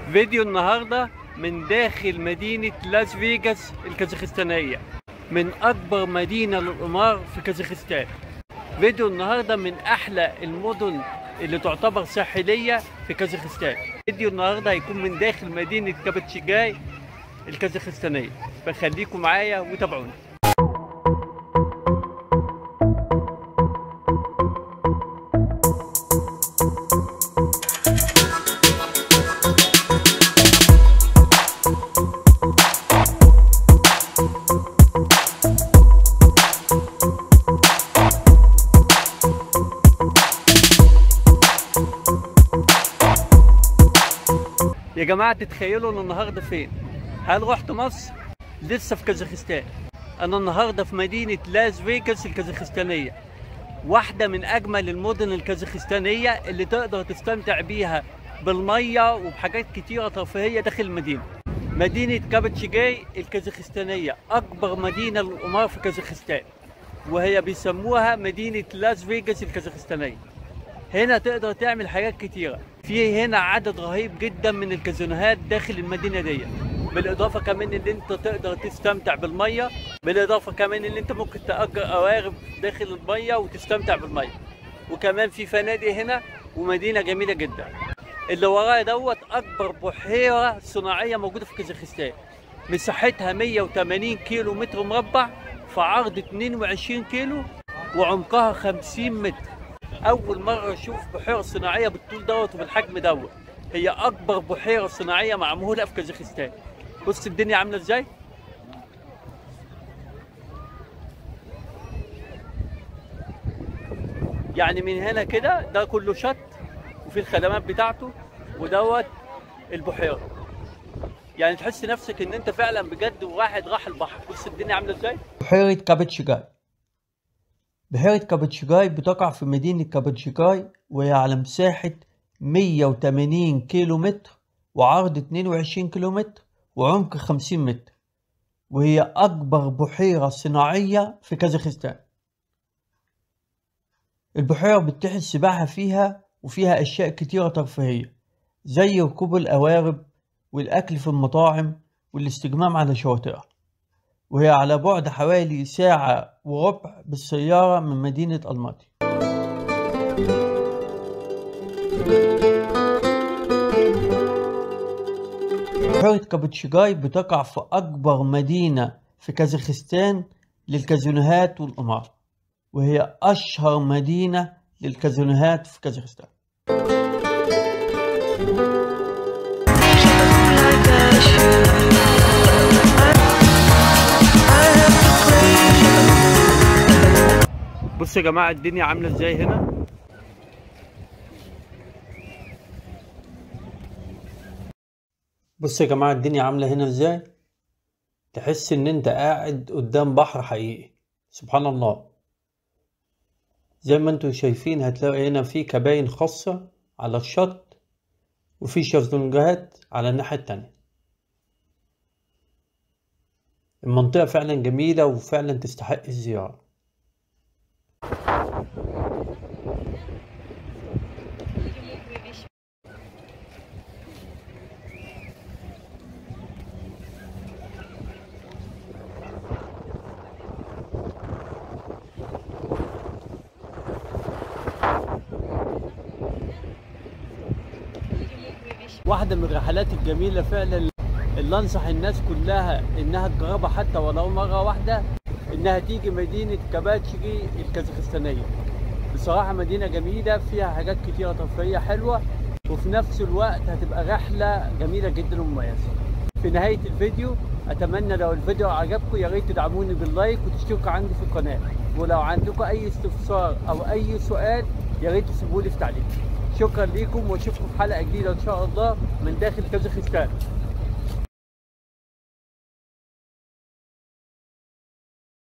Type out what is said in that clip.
فيديو النهارده من داخل مدينة لاس فيجاس الكازاخستانية من أكبر مدينة للقمار في كازاخستان فيديو النهارده من أحلى المدن اللي تعتبر ساحلية في كازاخستان فيديو النهارده هيكون من داخل مدينة كابتشيجاي الكازاخستانية فخليكم معايا وتابعوني يا جماعة تتخيلوا ان النهارده فين؟ هل رحت مصر؟ لسه في كازاخستان. انا النهارده في مدينة لاس فيجاس الكازاخستانية. واحدة من اجمل المدن الكازاخستانية اللي تقدر تستمتع بيها بالمية وبحاجات كتيرة ترفيهية داخل المدينة. مدينة كابتشيجاي الكازاخستانية أكبر مدينة للقمار في كازاخستان. وهي بيسموها مدينة لاس فيجاس الكازاخستانية. هنا تقدر تعمل حاجات كتيرة في هنا عدد رهيب جدا من الكازينوهات داخل المدينة دي بالإضافة كمان إن أنت تقدر تستمتع بالمية بالإضافة كمان إن أنت ممكن تأجر قوارب داخل المية وتستمتع بالمية وكمان في فنادق هنا ومدينة جميلة جدا اللي ورايا دوت أكبر بحيرة صناعية موجودة في كازاخستان مساحتها 180 كيلو متر مربع في عرض 22 كيلو وعمقها 50 متر اول مره اشوف بحيره صناعيه بالطول دوت وبالحجم دوت هي اكبر بحيره صناعيه معموله في كازاخستان بص الدنيا عامله ازاي يعني من هنا كده ده كله شط وفي الخدمات بتاعته ودوت البحيره يعني تحس نفسك ان انت فعلا بجد واحد راح البحر بص الدنيا عامله ازاي بحيرة كابتشيجاي بحيرة كابتشيجاي بتقع في مدينة كابتشيجاي وهي على مساحة 180 كيلو متر وعرض 22 كيلو متر وعمق 50 متر وهي أكبر بحيرة صناعية في كازاخستان البحيرة بتتيح السباحة فيها وفيها أشياء كتيرة ترفيهية زي ركوب القوارب والأكل في المطاعم والاستجمام على شواطئها وهي على بعد حوالي ساعة وربع بالسيارة من مدينة الماطي بحيرة كابتشيجاي بتقع في أكبر مدينة في كازاخستان للكازينوهات والقمار وهي أشهر مدينة للكازينوهات في كازاخستان بصوا يا جماعه الدنيا عامله ازاي هنا بص يا جماعة الدنيا عاملة هنا ازاي تحس ان انت قاعد قدام بحر حقيقي سبحان الله زي ما انتوا شايفين هتلاقي هنا في كباين خاصة على الشط وفي شезлونجات على الناحية التانية المنطقة فعلا جميلة وفعلا تستحق الزيارة واحدة من الرحلات الجميلة فعلا اللي انصح الناس كلها انها تجربها حتى ولو مرة واحدة انها تيجي مدينة كاباتشيجي الكازاخستانية بصراحة مدينة جميلة فيها حاجات كتيرة ترفيهية حلوة وفي نفس الوقت هتبقى رحلة جميلة جدا ومميزة في نهاية الفيديو اتمنى لو الفيديو عجبكم يا ريت تدعموني باللايك وتشتركوا عندي في القناة ولو عندكم اي استفسار او اي سؤال يا ريت تسيبولي في تعليق شكرا ليكم واشوفكم في حلقة جديدة ان شاء الله من داخل كازاخستان